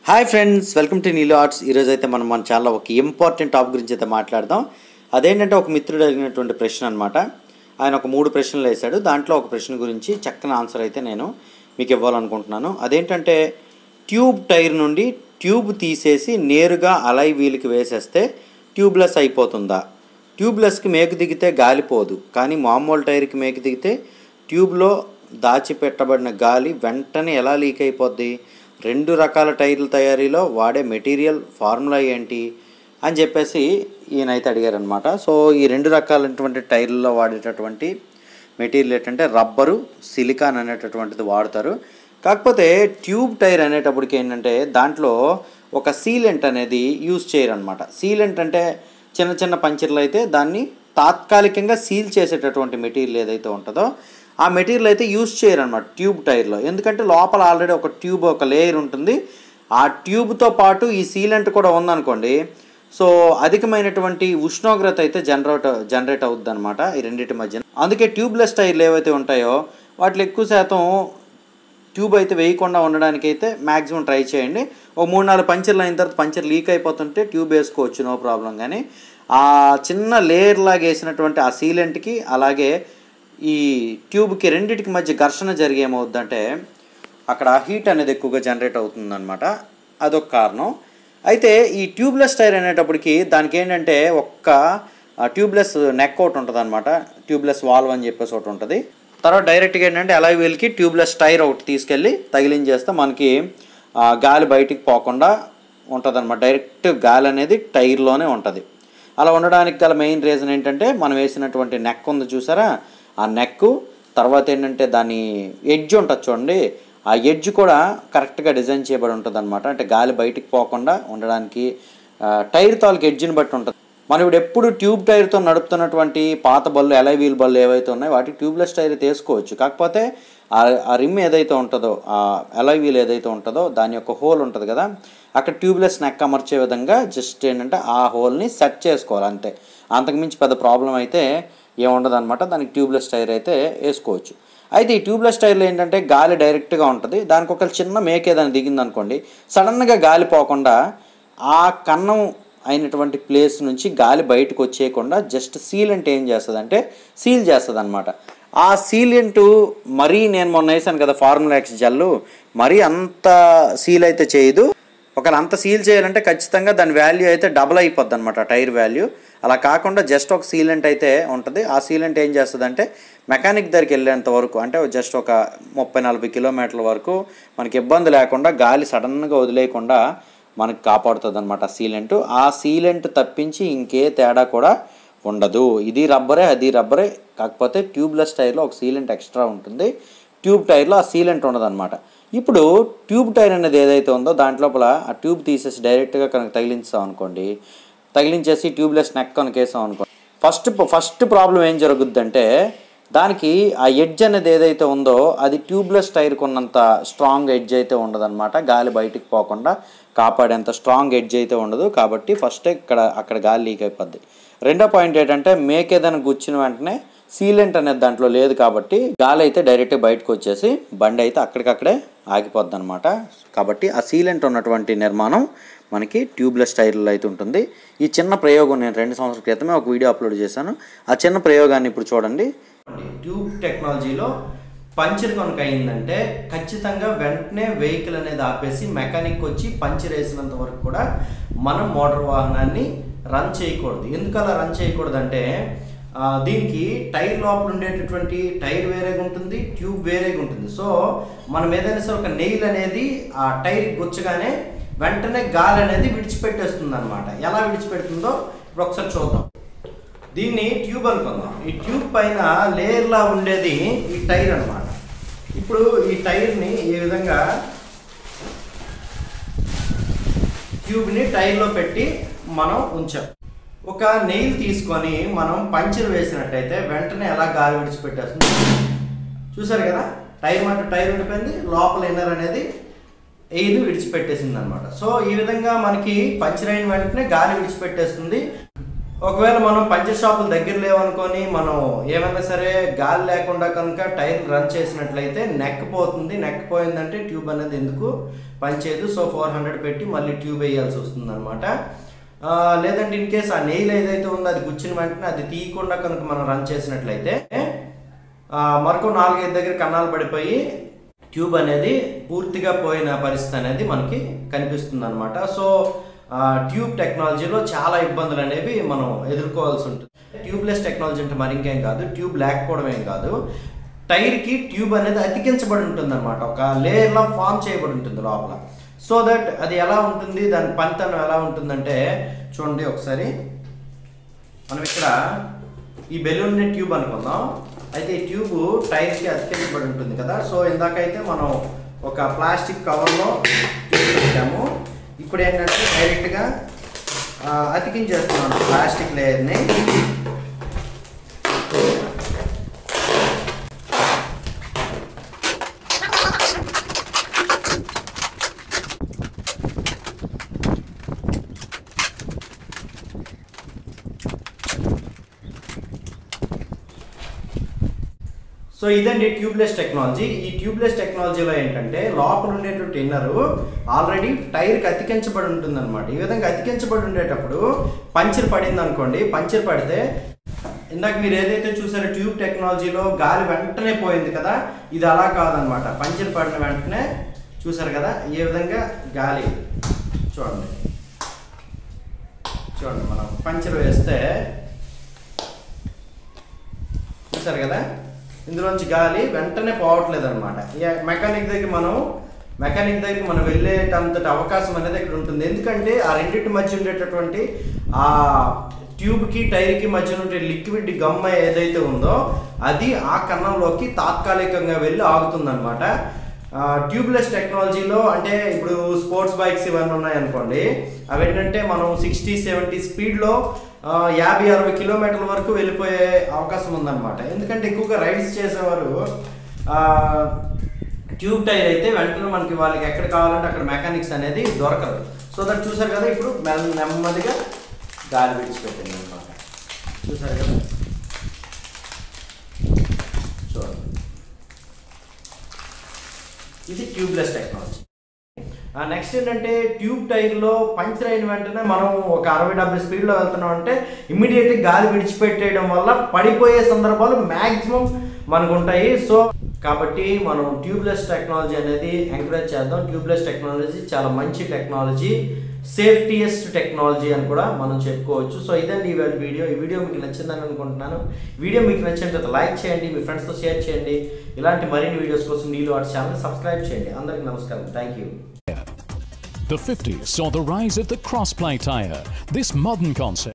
Hi friends welcome to Neelo arts ఈరోజు అయితే మనం మన ఛానల్లో ఒక ఇంపార్టెంట్ టాపిక్ గురించి అయితే మాట్లాడదాం అదేంటంటే ఒక మిత్రుడు అడిగినటువంటి ప్రశ్న అనమాట ఆయన ఒక మూడు ప్రశ్నలు వేశాడు దాంట్లో ఒక ప్రశ్న గురించి చక్కని ఆన్సర్ అయితే నేను మీకు ఇవ్వాలనుకుంటున్నాను అదేంటంటే ట్యూబ్ టైర్ నుండి ట్యూబ్ తీసేసి నేరుగా అలై వీల్కి వేసేస్తే ట్యూబ్లెస్ అయిపోతుందా ట్యూబ్లెస్కి మేకు దిగితే గాలిపోదు కానీ మామూలు టైర్కి మేకు దిగితే ట్యూబ్లో దాచిపెట్టబడిన గాలి వెంటనే ఎలా లీక్ అయిపోద్ది రెండు రకాల టైర్ల తయారీలో వాడే మెటీరియల్ ఫార్ములా ఏంటి అని చెప్పేసి ఈయన అయితే అడిగారనమాట సో ఈ రెండు రకాలైనటువంటి టైర్లలో వాడేటటువంటి మెటీరియల్ ఏంటంటే రబ్బరు సిలికాన్ అనేటటువంటిది వాడతారు కాకపోతే ట్యూబ్ టైర్ అనేటప్పటికి ఏంటంటే దాంట్లో ఒక సీలెంట్ అనేది యూజ్ చేయరనమాట సీలెంట్ అంటే చిన్న చిన్న పంచర్లు అయితే దాన్ని తాత్కాలికంగా సీల్ చేసేటటువంటి మెటీరియల్ ఏదైతే ఉంటుందో ఆ మెటీరియల్ అయితే యూజ్ చేయరనమాట ట్యూబ్ టైర్లో ఎందుకంటే లోపల ఆల్రెడీ ఒక ట్యూబ్ ఒక లేయర్ ఉంటుంది ఆ ట్యూబ్తో పాటు ఈ సీలెంట్ కూడా ఉందనుకోండి సో అధికమైనటువంటి ఉష్ణోగ్రత అయితే జనరేట్ జనరేట్ అవుద్ది అనమాట ఈ రెండింటి మధ్య అందుకే ట్యూబ్లెస్ టైర్లు ఏవైతే ఉంటాయో వాటిలో ఎక్కువ శాతం ట్యూబ్ అయితే వేయకుండా ఉండడానికి అయితే మ్యాక్సిమం ట్రై చేయండి ఒక మూడు నాలుగు పంచర్లు అయిన తర్వాత పంచర్ లీక్ అయిపోతుంటే ట్యూబ్ వేసుకోవచ్చు నో ప్రాబ్లం కానీ ఆ చిన్న లేయర్ లాగా వేసినటువంటి ఆ సీలెంట్కి అలాగే ఈ ట్యూబ్కి రెండింటికి మధ్య ఘర్షణ జరిగి ఏమవుద్దంటే అక్కడ హీట్ అనేది ఎక్కువగా జనరేట్ అవుతుందన్నమాట అదొక కారణం అయితే ఈ ట్యూబ్లెస్ టైర్ అనేటప్పటికి దానికి ఏంటంటే ఒక్క ట్యూబ్లెస్ నెక్ ఒకటి ఉంటుంది అనమాట ట్యూబ్లెస్ వాల్వ్ అని చెప్పేసి ఒకటి ఉంటుంది తర్వాత డైరెక్ట్గా ఏంటంటే అలై వీల్కి ట్యూబ్లెస్ టైర్ ఒకటి తీసుకెళ్ళి తగిలించేస్తే మనకి ఆ, గాలి బయటికి పోకుండా ఉంటుంది అనమాట డైరెక్ట్ గాలి అనేది టైర్లోనే ఉంటుంది అలా ఉండడానికి గల మెయిన్ రీజన్ ఏంటంటే మనం వేసినటువంటి నెక్ ఉంది చూసారా ఆ నెక్ తర్వాత ఏంటంటే దాని ఎడ్జ్ ఉంటుంది చూడండి ఆ ఎడ్జ్ కూడా కరెక్ట్గా డిజైన్ చేయబడి ఉంటుంది అనమాట అంటే గాలి బయటికి పోకుండా ఉండడానికి ఆ, టైర్ తాలూకు ఎడ్జ్ని బట్టి ఉంటుంది మనం ఇప్పుడు ఎప్పుడు ట్యూబ్ టైర్తో నడుపుతున్నటువంటి పాత బళ్ళు ఎలై వీల్ బళ్ళు ఏవైతే ఉన్నాయో వాటికి ట్యూబ్లెస్ టైర్ తీసుకోవచ్చు కాకపోతే ఆ ఆ రిమ్ ఏదైతే ఉంటుందో ఆ ఎలై వీల్ ఏదైతే ఉంటుందో దాని యొక్క హోల్ ఉంటుంది కదా అక్కడ ట్యూబ్లెస్ నెక్ అమర్చే విధంగా జస్ట్ ఏంటంటే ఆ హోల్ని సెట్ చేసుకోవాలి అంతే అంతకుమించి పెద్ద ప్రాబ్లం అయితే ఏముండదు అనమాట దానికి ట్యూబ్లెస్ టైర్ అయితే వేసుకోవచ్చు అయితే ఈ ట్యూబ్లెస్ టైర్లో ఏంటంటే గాలి డైరెక్ట్గా ఉంటుంది దానికి ఒక చిన్న మేక్ ఏదైనా దిగింది అనుకోండి సడన్గా గాలి పోకుండా ఆ కన్నం అయినటువంటి ప్లేస్ నుంచి గాలి బయటకు వచ్చేయకుండా జస్ట్ సీలెంట్ ఏం చేస్తుంది అంటే సీల్ చేస్తుంది అనమాట ఆ సీలెంట్ మరీ నేను మొన్న వేసాను కదా ఫార్ములా ఎక్స్ జల్లు మరీ అంత సీల్ అయితే చేయదు ఒకవేళ అంత సీల్ చేయాలంటే ఖచ్చితంగా దాని వాల్యూ అయితే డబుల్ అయిపోద్ది అనమాట టైర్ వాల్యూ అలా కాకుండా జస్ట్ ఒక సీలెంట్ అయితే ఉంటుంది ఆ సీలెంట్ ఏం చేస్తుంది అంటే మెకానిక్ దగ్గరికి వెళ్ళేంత వరకు అంటే జస్ట్ ఒక ముప్పై నలభై కిలోమీటర్ల వరకు మనకి ఇబ్బంది లేకుండా గాలి సడన్గా వదిలేయకుండా మనకి కాపాడుతుంది అనమాట సీలెంట్ ఆ సీలెంట్ తప్పించి ఇంకే తేడా కూడా ఉండదు ఇది రబ్బరే అది రబ్బరే కాకపోతే ట్యూబ్లెస్ టైర్లో ఒక సీలెంట్ ఎక్స్ట్రా ఉంటుంది ట్యూబ్ టైర్లో ఆ సీలెంట్ ఉండదన్నమాట ఇప్పుడు ట్యూబ్ టైర్ అనేది ఏదైతే ఉందో దాంట్లోపల ఆ ట్యూబ్ తీసేసి డైరెక్ట్గా కనుక తగిలించాం అనుకోండి తగిలించేసి ట్యూబ్లెస్ నెక్ కనుక వేసాం అనుకోండి ఫస్ట్ ఫస్ట్ ప్రాబ్లం ఏం జరుగుద్దంటే దానికి ఆ ఎడ్జ్ అనేది ఏదైతే ఉందో అది ట్యూబ్లెస్ టైర్కి ఉన్నంత స్ట్రాంగ్ ఎడ్జ్ అయితే ఉండదన్నమాట గాలి బయటికి పోకుండా కాపాడేంత స్ట్రాంగ్ ఎడ్జ్ అయితే ఉండదు కాబట్టి ఫస్ట్ ఇక్కడ అక్కడ గాలి లీక్ అయిపోద్ది రెండో పాయింట్ ఏంటంటే మేక్ ఏదైనా గుచ్చిన వెంటనే సీలెంట్ అనేది దాంట్లో లేదు కాబట్టి గాలి అయితే డైరెక్ట్ బయటకు వచ్చేసి బండి అయితే అక్కడికక్కడే ఆగిపోద్ది అనమాట కాబట్టి ఆ సీలెంట్ ఉన్నటువంటి నిర్మాణం మనకి ట్యూబ్లెస్ టైర్లో అయితే ఉంటుంది ఈ చిన్న ప్రయోగం నేను రెండు సంవత్సరాల క్రితమే ఒక వీడియో అప్లోడ్ చేశాను ఆ చిన్న ప్రయోగాన్ని ఇప్పుడు చూడండి ట్యూబ్ టెక్నాలజీలో పంచర్ కనుక అయిందంటే ఖచ్చితంగా వెంటనే వెహికల్ అనేది ఆపేసి మెకానిక్ వచ్చి పంచర్ వేసినంత వరకు కూడా మనం మోటార్ వాహనాన్ని రన్ చేయకూడదు ఎందుకు అలా రన్ చేయకూడదు అంటే ఆ, దీనికి టైర్ లోపల ఉండేటటువంటి టైర్ వేరేగా ఉంటుంది ట్యూబ్ వేరేగా ఉంటుంది సో మనం ఏదైనా సరే ఒక నెయిల్ అనేది ఆ టైర్ గుచ్చగానే వెంటనే గాలి అనేది విడిచిపెట్టేస్తుంది అనమాట ఎలా విడిచిపెడుతుందో ఇప్పుడు ఒకసారి చూద్దాం దీన్ని ట్యూబ్ అనుకుందాం ఈ ట్యూబ్ పైన లేయర్లా ఉండేది ఈ టైర్ అన్నమాట ఇప్పుడు ఈ టైర్ని ఈ విధంగా ట్యూబ్ని టైర్లో పెట్టి మనం ఉంచాం ఒక నెయిల్ తీసుకొని మనం పంచర్ వేసినట్టయితే వెంటనే ఎలా గాలి విడిచిపెట్టేస్తుంది చూసారు కదా టైర్ మట్టు టైర్ ఉండిపోయింది లోపల ఇన్నర్ అనేది ఎయిర్ విడిచిపెట్టేసింది అనమాట సో ఈ విధంగా మనకి పంచర్ అయిన వెంటనే గాలి విడిచిపెట్టేస్తుంది ఒకవేళ మనం పంచర్ షాపుల దగ్గర లేవనుకొని మనం ఏమైనా సరే గాలి లేకుండా కనుక టైర్ రన్ చేసినట్లయితే నెక్ పోతుంది నెక్ పోయిందంటే ట్యూబ్ అనేది ఎందుకు పనిచేయదు సో ఫోర్ హండ్రెడ్ పెట్టి మళ్ళీ ట్యూబ్ వేయాల్సి వస్తుంది అనమాట లేదంటే ఇన్ కేస్ ఆ నెయిల్ ఏదైతే ఉందో అది గుచ్చిన వెంటనే అది తీయకుండా కనుక మనం రన్ చేసినట్లయితే ఆ, మరొక నాలుగైదు దగ్గర కన్నాలు పడిపోయి ట్యూబ్ అనేది పూర్తిగా పోయిన పరిస్థితి అనేది మనకి కనిపిస్తుంది అనమాట సో ఆ, ట్యూబ్ టెక్నాలజీలో చాలా ఇబ్బందులు అనేవి మనం ఎదుర్కోవాల్సి ఉంటుంది ట్యూబ్లెస్ టెక్నాలజీ అంటే మరి ఇంకేం కాదు ట్యూబ్ లేకపోవడం ఏం కాదు టైర్కి ట్యూబ్ అనేది అతికించబడి ఉంటుంది అనమాట ఒక లేయర్లో ఫామ్ చేయబడి ఉంటుంది లోపల సో దట్ అది ఎలా ఉంటుంది దాని పనితనం ఎలా ఉంటుందంటే చూడండి ఒకసారి మనం ఇక్కడ ఈ బెలూన్ ట్యూబ్ అనుకుందాం అయితే ఈ ట్యూబ్ టైర్కి అతికించబడి ఉంటుంది కదా సో ఇందాకైతే మనం ఒక ప్లాస్టిక్ కవర్లో ట్యూబ్ పెట్టాము ఇప్పుడు ఏంటంటే డైరెక్ట్గా ఆ, అతికించేస్తున్నాను ప్లాస్టిక్ లేయర్ని సో ఇదండి ట్యూబ్లెస్ టెక్నాలజీ ఈ ట్యూబ్లెస్ టెక్నాలజీలో ఏంటంటే లోపల ఉండేటువంటి ఇన్నర్ ఆల్రెడీ టైర్కి అతికించబడి ఉంటుంది అనమాట ఈ విధంగా అతికించబడి ఉండేటప్పుడు పంచర్ పడింది అనుకోండి పంచర్ పడితే ఇందాక మీరు ఏదైతే చూసారో ట్యూబ్ టెక్నాలజీలో గాలి వెంటనే పోయింది కదా ఇది అలా కాదనమాట పంచర్ పడిన వెంటనే చూసారు కదా ఏ విధంగా గాలి చూడండి చూడండి మనం పంచర్ వేస్తే చూసారు కదా ఇందులోంచి గాలి వెంటనే పోవట్లేదు అనమాట మెకానిక్ దగ్గర మనం మెకానిక్ దగ్గరికి మనం వెళ్ళేటంతటి అవకాశం అనేది ఇక్కడ ఉంటుంది ఎందుకంటే ఆ రెండింటి మధ్య ఉండేటటువంటి ఆ ట్యూబ్కి టైర్కి మధ్య ఉండే లిక్విడ్ గమ్మ ఏదైతే ఉందో అది ఆ కన్నంలోకి తాత్కాలికంగా వెళ్ళి ఆగుతుంది అనమాట ట్యూబ్లెస్ టెక్నాలజీలో అంటే ఇప్పుడు స్పోర్ట్స్ బైక్స్ ఇవన్నీ ఉన్నాయనుకోండి అవి ఏంటంటే మనం సిక్స్టీ సెవెంటీ స్పీడ్లో యాభై అరవై కిలోమీటర్ల వరకు వెళ్ళిపోయే అవకాశం ఉందన్నమాట ఎందుకంటే ఎక్కువగా రైడ్స్ చేసేవారు ఆ, ట్యూబ్ టైర్ అయితే వెంటనే మనకి వాళ్ళకి ఎక్కడ కావాలంటే అక్కడ మెకానిక్స్ అనేది దొరకదు సో దట్ చూసారు కదా ఇప్పుడు మెల్ల- నెమ్మదిగా గాలి విడిచిపెట్టింది అనమాట చూసారు కదా చూడండి ఇది ట్యూబ్లెస్ టెక్నాలజీ నెక్స్ట్ ఏంటంటే ట్యూబ్ టైర్లో పంచర్ అయిన వెంటనే మనం ఒక అరవై డెబ్బై స్పీడ్లో వెళ్తున్నాం అంటే ఇమ్మీడియట్గా గాలి విడిచిపెట్టేయడం వల్ల పడిపోయే సందర్భాలు మ్యాక్సిమం మనకు ఉంటాయి సో కాబట్టి మనం ట్యూబ్లెస్ టెక్నాలజీ అనేది ఎంకరేజ్ చేద్దాం ట్యూబ్లెస్ టెక్నాలజీ చాలా మంచి టెక్నాలజీ సేఫ్టీయెస్ట్ టెక్నాలజీ అని కూడా మనం చెప్పుకోవచ్చు సో ఇదండి ఇవాళ వీడియో ఈ వీడియో మీకు నచ్చిందని అనుకుంటున్నాను వీడియో మీకు నచ్చినట్లయితే లైక్ చేయండి మీ ఫ్రెండ్స్తో షేర్ చేయండి ఇలాంటి మరిన్ని వీడియోస్ కోసం నీళ్ళు వాటి ఛానల్ సబ్స్క్రైబ్ చేయండి అందరికీ నమస్కారం thank you The 50s saw the rise of the crossplay tyre. This modern concept